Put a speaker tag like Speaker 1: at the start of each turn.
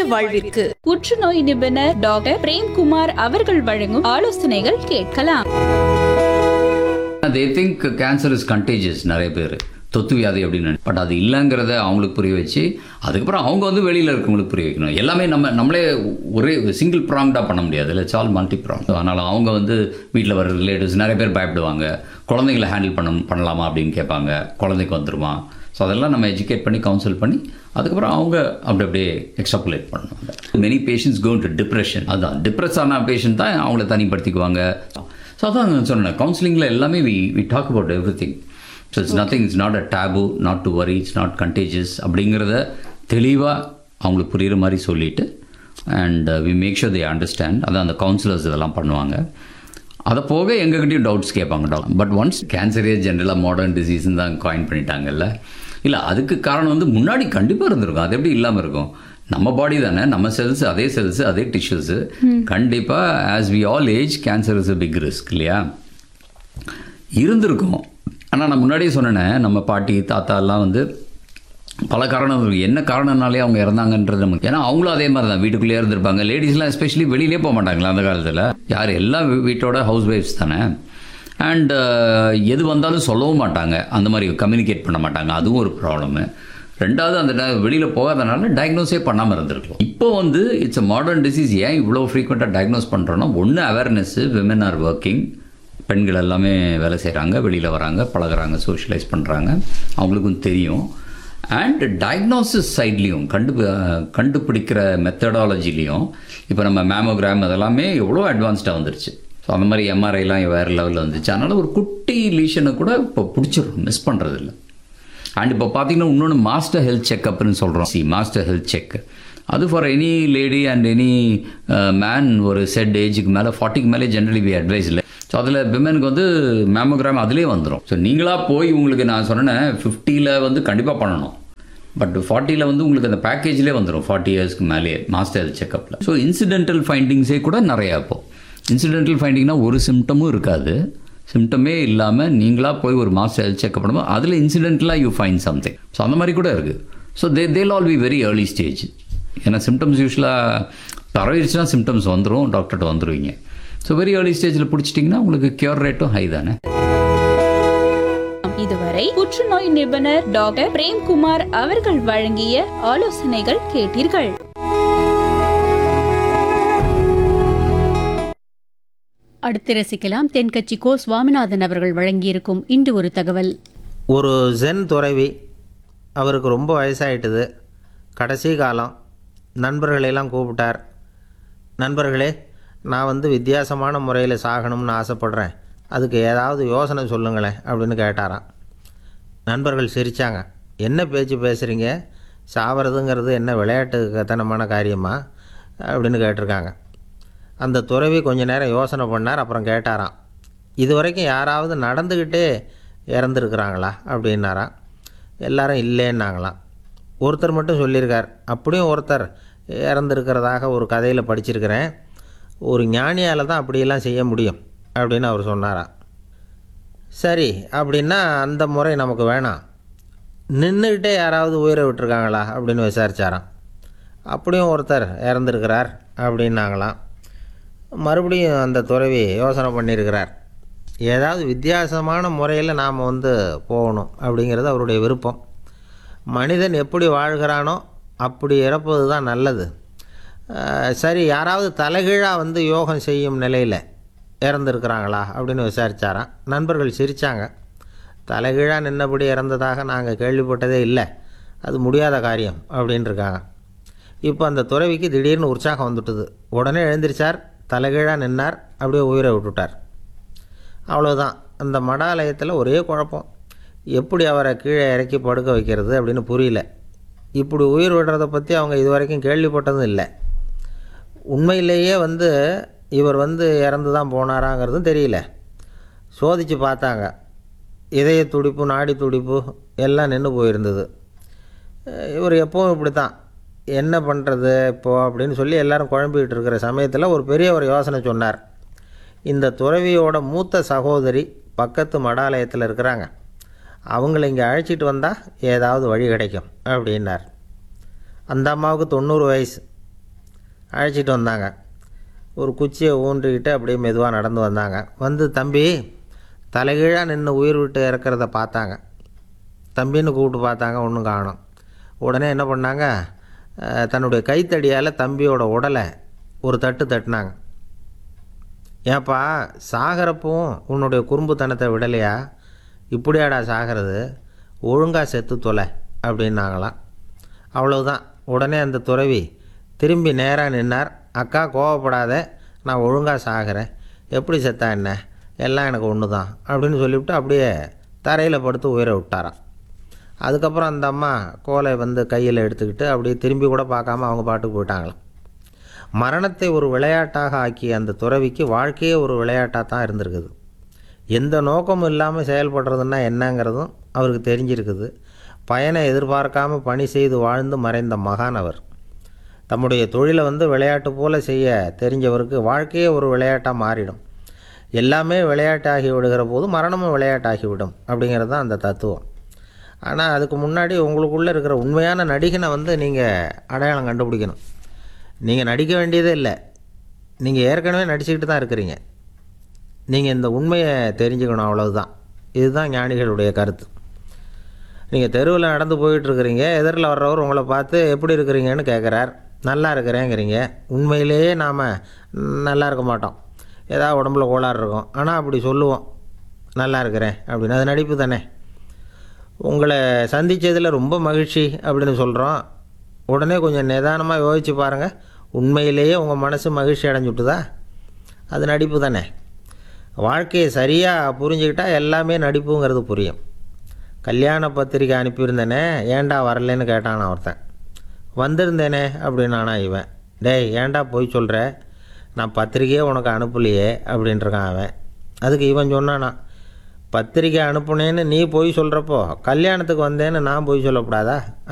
Speaker 1: வாழ்விற்கு புற்றுநோய் நிபுணர் டாக்டர் பிரேம்குமார் அவர்கள் வழங்கும் ஆலோசனைகள் கேட்கலாம்
Speaker 2: they think cancer is contagious நிறைய பேர் தொத்து வியாதி அப்படின்னு பட் அது இல்லைங்கிறத அவங்களுக்கு புரிய வச்சு அதுக்கப்புறம் அவங்க வந்து வெளியில் இருக்கவங்களுக்கு புரிய வைக்கணும் எல்லாமே நம்ம நம்மளே ஒரே சிங்கிள் ப்ராங்டாக பண்ண முடியாது இல்லை சால் மல்டி ப்ராங் அதனால் அவங்க வந்து வீட்டில் வர ரிலேட்டிவ்ஸ் நிறைய பேர் பயப்படுவாங்க குழந்தைங்களை ஹேண்டில் பண்ண பண்ணலாமா அப்படின்னு கேட்பாங்க குழந்தைக்கு வந்துருமா ஸோ அதெல்லாம் நம்ம எஜுகேட் பண்ணி கவுன்சில் பண்ணி அதுக்கப்புறம் அவங்க அப்படி அப்படியே எக்ஸ்ட்ராகுலேட் பண்ணுவாங்க many patients gone to depression அதுதான் டிப்ரெஸ் ஆன பேஷண்ட் தான் அவங்கள தனிப்படுத்திக்குவாங்க ஸோ அதான் நான் சொன்னேன் கவுன்சிலிங்கில் எல்லாமே we we talk about everything so it's nothing it's not a taboo not to worry it's not contagious அப்படிங்கிறத தெளிவாக அவங்களுக்கு புரிகிற மாதிரி சொல்லிவிட்டு and we make sure they understand அதான் அந்த கவுன்சிலர்ஸ் இதெல்லாம் பண்ணுவாங்க அதை போக எங்ககிட்டயும் டவுட்ஸ் கேட்பாங்க டாக்டர் பட் ஒன்ஸ் கேன்சரே ஜென்ரலாக மாடர்ன் டிசீஸ்னு தான் காயின் பண்ணிட்டாங்கல்ல இல்லை அதுக்கு காரணம் வந்து முன்னாடி கண்டிப்பாக இருந்திருக்கும் அது எப்படி இல்லாமல் இருக்கும் நம்ம பாடி தானே நம்ம செல்ஸ் அதே செல்ஸ் அதே டிஷ்யூஸு கண்டிப்பாக as we all age cancer is a big risk இல்லையா இருந்திருக்கும் ஆனால் நான் முன்னாடியே சொன்னேன் நம்ம பாட்டி தாத்தா எல்லாம் வந்து பல காரணம் இருக்கு. என்ன காரணம்னாலே அவங்க இறந்தாங்கன்றது நமக்கு ஏன்னா அவங்களும் அதே மாதிரி தான் வீட்டுக்குள்ளேயே இருந்திருப்பாங்க லேடிஸ்லாம் எஸ்பெஷலி வெளியிலே போக மாட்டாங்களா அந்த காலத்தில் யார் எல்லாம் வீ- வீட்டோட ஹவுஸ் ஒய்ஃப்ஸ் தானே அண்ட் எது வந்தாலும் சொல்லவும் மாட்டாங்க அந்த மாதிரி கம்யூனிகேட் பண்ண மாட்டாங்க அதுவும் ஒரு ப்ராப்ளமு ரெண்டாவது அந்த வெளியில் போகாதனால டயக்னோஸே பண்ணாமல் இருந்திருக்கும் இப்போ வந்து இட்ஸ் a மாடர்ன் டிசீஸ் ஏன் இவ்வளோ ஃப்ரீக்வெண்ட்டாக டயக்னோஸ் பண்ணுறோன்னா ஒன்று அவேர்னஸ்ஸு விமன் ஆர் ஒர்க்கிங் பெண்கள் எல்லாமே வேலை செய்கிறாங்க வெளியில் வராங்க பழகுறாங்க சோஷியலைஸ் பண்ணுறாங்க அவங்களுக்கும் தெரியும் அண்ட் டயக்னோசிஸ் சைட்லேயும் கண்டு கண்டுபிடிக்கிற மெத்தடாலஜிலையும் இப்போ நம்ம மேமோகிராம் அதெல்லாமே எவ்வளோ அட்வான்ஸ்டாக வந்துருச்சு ஸோ அந்த மாதிரி எம்ஆர்ஐலாம் வேறு லெவலில் வந்துச்சு அதனால் ஒரு குட்டி லீஷனை கூட இப்போ பிடிச்சிடும் மிஸ் பண்ணுறதில்ல அண்ட் இப்போ பார்த்தீங்கன்னா இன்னொன்று மாஸ்டர் ஹெல்த் செக்அப்னு சொல்கிறோம் சி மாஸ்டர் ஹெல்த் செக் அது for any lady and any man ஒரு செட் ஏஜுக்கு மேலே ஃபார்ட்டிக்கு மேலே ஜென்ரலி வி அட்வைஸ் இல்லை ஸோ அதில் விமனுக்கு வந்து மேமோகிராம் அதிலே வந்துடும் ஸோ நீங்களாக போய் உங்களுக்கு நான் சொன்னேன் ஃபிஃப்டியில் வந்து கண்டிப்பாக பண்ணணும் பட் ஃபார்ட்டியில் வந்து உங்களுக்கு அந்த பேக்கேஜ்லேயே வந்துடும் ஃபார்ட்டி இயர்ஸ்க்கு மேலே மாஸ்டர் ஹெல்த் செக்கப்பில் ஸோ இன்சிடென்டல் ஃபைண்டிங்ஸே கூட நிறையா இப்போ இன்சிடென்டல் ஃபைண்டிங்னா ஒரு சிம்டமும் இருக்காது சிம்டமே இல்லாமல் நீங்களாக போய் ஒரு மாஸ்டர் ஹெல்த் செக்அப் பண்ணும்போது அதில் இன்சிடென்டலாக யூ ஃபைண்ட் சம்திங் ஸோ அந்த மாதிரி கூட இருக்குது so they they'll all be very early stage ஏன்னா சிம்டம்ஸ் யூஸ்வலாக பரவிடுச்சுன்னா சிம்டம்ஸ் வந்துடும் டாக்டர்கிட்ட வந்துடுவீங்க ஸோ வெரி ஏர்லி ஸ்டேஜில் பிடிச்சிட்டிங்கன்னா உங்களுக்கு கியூர் ரேட்டும் ஹை தானே
Speaker 1: இதுவரை புற்றுநோய் நிபுணர் டாக்டர் பிரேம்குமார் அவர்கள் வழங்கிய ஆலோசனைகள் கேட்டீர்கள்
Speaker 3: அடுத்து ரசிக்கலாம் தென்கட்சி கோ சுவாமிநாதன் அவர்கள் வழங்கியிருக்கும் இன்று ஒரு தகவல்
Speaker 4: ஒரு ஜென் துறவி அவருக்கு ரொம்ப வயசாயிட்டுது கடைசி காலம் நண்பர்களையெல்லாம் கூப்பிட்டார் நண்பர்களே நான் வந்து வித்தியாசமான முறையில் சாகணும்னு ஆசைப்படுறேன் அதுக்கு ஏதாவது யோசனை சொல்லுங்களேன் அப்படின்னு கேட்டாராம் நண்பர்கள் சிரித்தாங்க என்ன பேச்சு பேசுகிறீங்க சாவறதுங்கிறது என்ன விளையாட்டுத்தனமான காரியமா அப்படின்னு கேட்டிருக்காங்க அந்த துறவி கொஞ்ச நேரம் யோசனை பண்ணார் அப்புறம் கேட்டாராம் இது வரைக்கும் யாராவது நடந்துக்கிட்டே இறந்துருக்குறாங்களா அப்படின்னாராம் எல்லாரும் இல்லைன்னாங்களாம் ஒருத்தர் மட்டும் சொல்லியிருக்கார் அப்படியும் ஒருத்தர் இறந்துருக்கிறதாக ஒரு கதையில் படிச்சிருக்கிறேன் ஒரு ஞானியால் தான் அப்படியெல்லாம் செய்ய முடியும் அப்படின்னு அவர் சொன்னாராம் சரி அப்படின்னா அந்த முறை நமக்கு வேணாம் நின்றுக்கிட்டே யாராவது உயிரை விட்டுருக்காங்களா அப்படின்னு விசாரிச்சாராம் அப்படியும் ஒருத்தர் இறந்துருக்கிறார் அப்படின்னாங்களாம் மறுபடியும் அந்த துறவி யோசனை பண்ணியிருக்கிறார் ஏதாவது வித்தியாசமான முறையில் நாம் வந்து போகணும் அப்படிங்கிறது அவருடைய விருப்பம் மனிதன் எப்படி வாழ்கிறானோ அப்படி இறப்பது தான் நல்லது அஹ், சரி யாராவது தலைகீழாக வந்து யோகம் செய்யும் நிலையில் இறந்துருக்குறாங்களா அப்படின்னு விசாரிச்சாராம் நண்பர்கள் சிரித்தாங்க தலைகீழாக நின்னபடி இறந்ததாக நாங்கள் கேள்விப்பட்டதே இல்லை அது முடியாத காரியம் அப்படின்னு இருக்காங்க இப்போ அந்த துறவிக்கு திடீர்னு உற்சாகம் வந்துட்டுது உடனே எழுந்திரிச்சார் தலைகீழாக நின்னார் அப்படியே உயிரை விட்டுட்டார் அவ்வளோதான் அந்த மடாலயத்தில் ஒரே குழப்பம் எப்படி அவரை கீழே இறக்கி படுக்க வைக்கிறது அப்படின்னு புரியல இப்படி உயிர் விடுறதை பற்றி அவங்க இது வரைக்கும் கேள்விப்பட்டதும் இல்லை உண்மையிலேயே வந்து இவர் வந்து இறந்து தான் போனாராங்கிறதும் தெரியல சோதித்து பார்த்தாங்க இதய துடிப்பு நாடி துடிப்பு எல்லாம் நின்று போயிருந்தது அஹ் இவர் எப்பவும் இப்படி தான் என்ன பண்ணுறது இப்போது அப்படின்னு சொல்லி எல்லாரும் குழம்பிக்கிட்டு இருக்கிற சமயத்தில் ஒரு பெரிய ஒரு யோசனை சொன்னார் இந்த துறவியோட மூத்த சகோதரி பக்கத்து மடாலயத்தில் இருக்கிறாங்க அவங்கள இங்கே அழைச்சிட்டு வந்தால் ஏதாவது வழி கிடைக்கும் அப்படின்னார் அந்த அம்மாவுக்கு தொண்ணூறு வயசு அழைச்சிட்டு வந்தாங்க ஒரு குச்சியை ஊன்றிக்கிட்டு அப்படியே மெதுவாக நடந்து வந்தாங்க வந்து தம்பி தலைகீழாக நின்று உயிர் விட்டு இறக்கிறத பார்த்தாங்க தம்பின்னு கூப்பிட்டு பார்த்தாங்க ஒன்றும் காணோம் உடனே என்ன பண்ணாங்க அஹ், தன்னுடைய கைத்தடியால் தம்பியோட உடலை ஒரு தட்டு தட்டினாங்க ஏப்பா சாகிறப்பவும் உன்னுடைய குறும்புத்தனத்தை விடலையா இப்படியாடா சாகிறது ஒழுங்காக செத்து தொலை அப்படின்னாங்களாம் அவ்வளவுதான் உடனே அந்த துறவி திரும்பி நேராக நின்னார் அக்கா கோவப்படாத நான் ஒழுங்காக சாகிறேன் எப்படி செத்தா என்ன எல்லாம் எனக்கு ஒன்று தான் அப்படின்னு சொல்லிவிட்டு அப்படியே தரையில் படுத்து உயிரை விட்டாராம் அதுக்கப்புறம் அந்த அம்மா கோலை வந்து கையில் எடுத்துக்கிட்டு அப்படியே திரும்பி கூட பார்க்காம அவங்க பாட்டுக்கு போயிட்டாங்களாம் மரணத்தை ஒரு விளையாட்டாக ஆக்கிய அந்த துறவிக்கு வாழ்க்கையே ஒரு விளையாட்டாக தான் இருந்திருக்குது எந்த நோக்கமும் இல்லாமல் செயல்படுறதுன்னா என்னங்கிறதும் அவருக்கு தெரிஞ்சிருக்குது பயனை எதிர்பார்க்காம பணி செய்து வாழ்ந்து மறைந்த மகான் அவர் தம்முடைய தொழிலை வந்து விளையாட்டு போல செய்ய தெரிஞ்சவருக்கு வாழ்க்கையே ஒரு விளையாட்டாக மாறிடும் எல்லாமே விளையாட்டாகி விடுகிற போது மரணமும் விளையாட்டாகிவிடும் அப்படிங்கிறது தான் அந்த தத்துவம் ஆனால் அதுக்கு முன்னாடி உங்களுக்குள்ளே இருக்கிற உண்மையான நடிகனை வந்து நீங்கள் அடையாளம் கண்டுபிடிக்கணும் நீங்கள் நடிக்க வேண்டியதே இல்லை நீங்கள் ஏற்கனவே நடிச்சுக்கிட்டு தான் இருக்கிறீங்க நீங்கள் இந்த உண்மையை தெரிஞ்சுக்கணும் அவ்வளவுதான் இதுதான் ஞானிகளுடைய கருத்து நீங்கள் தெருவில் நடந்து போயிட்டுருக்கிறீங்க எதிரில் வர்றவர் உங்களை பார்த்து எப்படி இருக்கிறீங்கன்னு கேட்குறார் நல்லா இருக்கிறேங்கிறீங்க உண்மையிலேயே நாம் நல்லா இருக்க மாட்டோம் ஏதாவது உடம்புல கோளாறு இருக்கும் ஆனால் அப்படி சொல்லுவோம் நல்லா இருக்கிறேன் அப்படின்னு அது நடிப்பு தானே உங்களை சந்தித்ததில் ரொம்ப மகிழ்ச்சி அப்படின்னு சொல்கிறோம் உடனே கொஞ்சம் நிதானமாக யோசிச்சு பாருங்கள் உண்மையிலேயே உங்கள் மனசு மகிழ்ச்சி அடைஞ்சுட்டுதா அது நடிப்பு தானே வாழ்க்கையை சரியாக புரிஞ்சுக்கிட்டா எல்லாமே நடிப்புங்கிறது புரியும் கல்யாண பத்திரிக்கை அனுப்பியிருந்தேனே ஏன்டா வரலைன்னு கேட்டான் ஒருத்தன் வந்திருந்தேனே அப்படின்னானா இவன் டேய் ஏன்டா போய் சொல்கிற நான் பத்திரிக்கையே உனக்கு அனுப்பலையே அப்படின்ட்டுருக்கான் அவன் அதுக்கு இவன் சொன்னானா பத்திரிக்கை அனுப்புனேன்னு நீ போய் சொல்கிறப்போ கல்யாணத்துக்கு வந்தேன்னு நான் போய் சொல்லக்கூடாதா